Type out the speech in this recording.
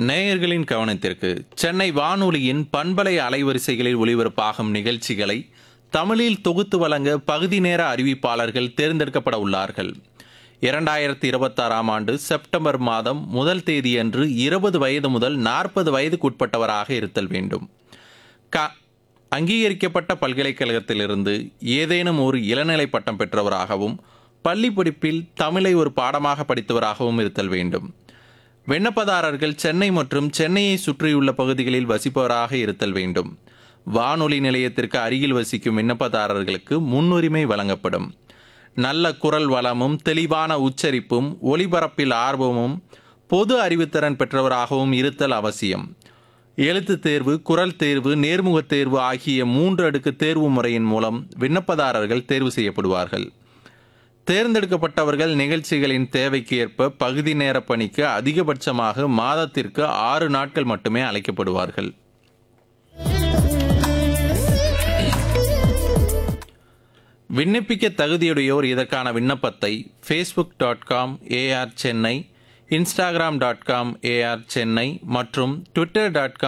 நேயர்களின் கவனத்திற்கு சென்னை வானொலியின் பண்பலை அலைவரிசைகளில் ஒளிபரப்பாகும் நிகழ்ச்சிகளை தமிழில் தொகுத்து வழங்க பகுதி நேர அறிவிப்பாளர்கள் தேர்ந்தெடுக்கப்பட உள்ளார்கள் இரண்டாயிரத்தி இருபத்தாறாம் ஆண்டு செப்டம்பர் மாதம் முதல் தேதியன்று இருபது வயது முதல் நாற்பது வயதுக்குட்பட்டவராக இருத்தல் வேண்டும் க அங்கீகரிக்கப்பட்ட பல்கலைக்கழகத்திலிருந்து ஏதேனும் ஒரு இளநிலை பட்டம் பெற்றவராகவும் பள்ளி படிப்பில் தமிழை ஒரு பாடமாக படித்தவராகவும் இருத்தல் வேண்டும் விண்ணப்பதாரர்கள் சென்னை மற்றும் சென்னையை சுற்றியுள்ள பகுதிகளில் வசிப்பவராக இருத்தல் வேண்டும் வானொலி நிலையத்திற்கு அருகில் வசிக்கும் விண்ணப்பதாரர்களுக்கு முன்னுரிமை வழங்கப்படும் நல்ல குரல் வளமும் தெளிவான உச்சரிப்பும் ஒலிபரப்பில் ஆர்வமும் பொது அறிவுத்திறன் பெற்றவராகவும் இருத்தல் அவசியம் எழுத்துத் தேர்வு குரல் தேர்வு நேர்முகத் தேர்வு ஆகிய மூன்று அடுக்கு தேர்வு முறையின் மூலம் விண்ணப்பதாரர்கள் தேர்வு செய்யப்படுவார்கள் தேர்ந்தெடுக்கப்பட்டவர்கள் நிகழ்ச்சிகளின் தேவைக்கு ஏற்ப பகுதி நேர பணிக்கு அதிகபட்சமாக மாதத்திற்கு ஆறு நாட்கள் மட்டுமே அழைக்கப்படுவார்கள் விண்ணப்பிக்க தகுதியுடையோர் இதற்கான விண்ணப்பத்தை Facebook dot com AR Chennai Instagram dot com AR Chennai மற்றும் ட்விட்டர் டாட் காம்